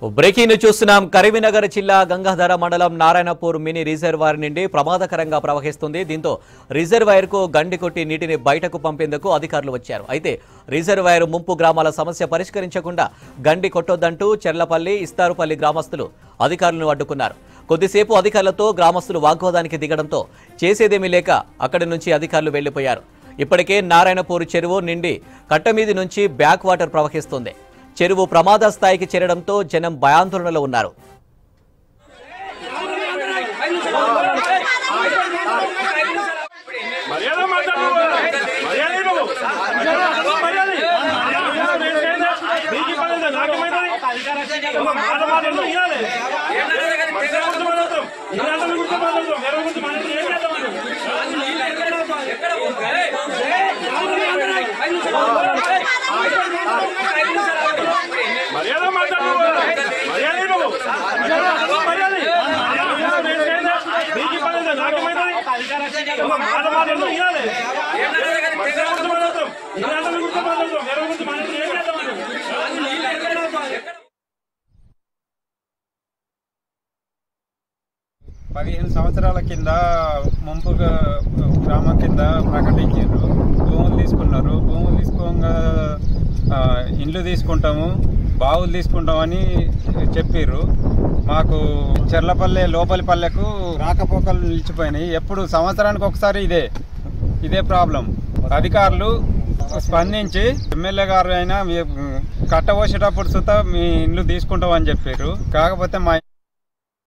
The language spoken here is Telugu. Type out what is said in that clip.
బ్రేకింగ్ న్యూస్ చూస్తున్నాం కరీంనగర్ జిల్లా గంగాధర మండలం నారాయణపూర్ మినీ రిజర్వాయర్ నుండి ప్రమాదకరంగా ప్రవహిస్తుంది దీంతో రిజర్వాయర్ కు గండి కొట్టి నీటిని బయటకు పంపేందుకు అధికారులు వచ్చారు అయితే రిజర్వాయర్ ముంపు గ్రామాల సమస్య పరిష్కరించకుండా గండి కొట్టొద్దంటూ చెర్లపల్లి ఇస్తారుపల్లి గ్రామస్తులు అధికారులను అడ్డుకున్నారు కొద్దిసేపు అధికారులతో గ్రామస్తులు వాగ్వాదానికి దిగడంతో చేసేదేమీ లేక అక్కడి నుంచి అధికారులు వెళ్లిపోయారు ఇప్పటికే నారాయణపూర్ చెరువు నిండి కట్టమీది నుంచి బ్యాక్ వాటర్ ప్రవహిస్తుంది చెరువు ప్రమాద స్థాయికి చేరడంతో జనం భయాందోళనలో ఉన్నారు మర్యాద మాట్లాడు మర్యాద ఇవ్వు. మర్యాద మర్యాద మీకు ఇబ్బంది లేదు, నాకు ఇబ్బంది లేదు. ఒక మాట మాట్లాడదు ఇవ్వాలి మర్యాద గురించి మాట్లాడతాం ఇలాంటి గురించి మాట్లాడతాం వేరే గురించి మాట్లాడితే ఏం చేద్దాం మనం? మర్యాద మాట్లాడు మర్యాద ఇవ్వు. మర్యాద మీకు ఇబ్బంది లేదు, నాకు ఇబ్బంది లేదు. ఒక మాట మాట్లాడదు ఇవ్వాలి మర్యాద గురించి మాట్లాడతాం ఇలాంటి గురించి మాట్లాడతాం వేరే గురించి మాట్లాడితే ఏం చేద్దాం మనం? పదిహేను సంవత్సరాల కింద ముంపు గ్రామం కింద ప్రకటించారు భూములు తీసుకున్నారు భూములు తీసుకోగా ఆ, ఇండ్లు తీసుకుంటాము బావులు తీసుకుంటామని చెప్పారు మాకు చెర్లపల్లె లోపలి పల్లెకు రాకపోకలు నిలిచిపోయినాయి ఎప్పుడు సంవత్సరానికి ఒకసారి ఇదే ఇదే ప్రాబ్లం అధికారులు స్పందించి ఎమ్మెల్యే గారు అయినా మీ కట్టబోసేటప్పుడు సుతా మీ ఇండ్లు తీసుకుంటామని చెప్పారు కాకపోతే మా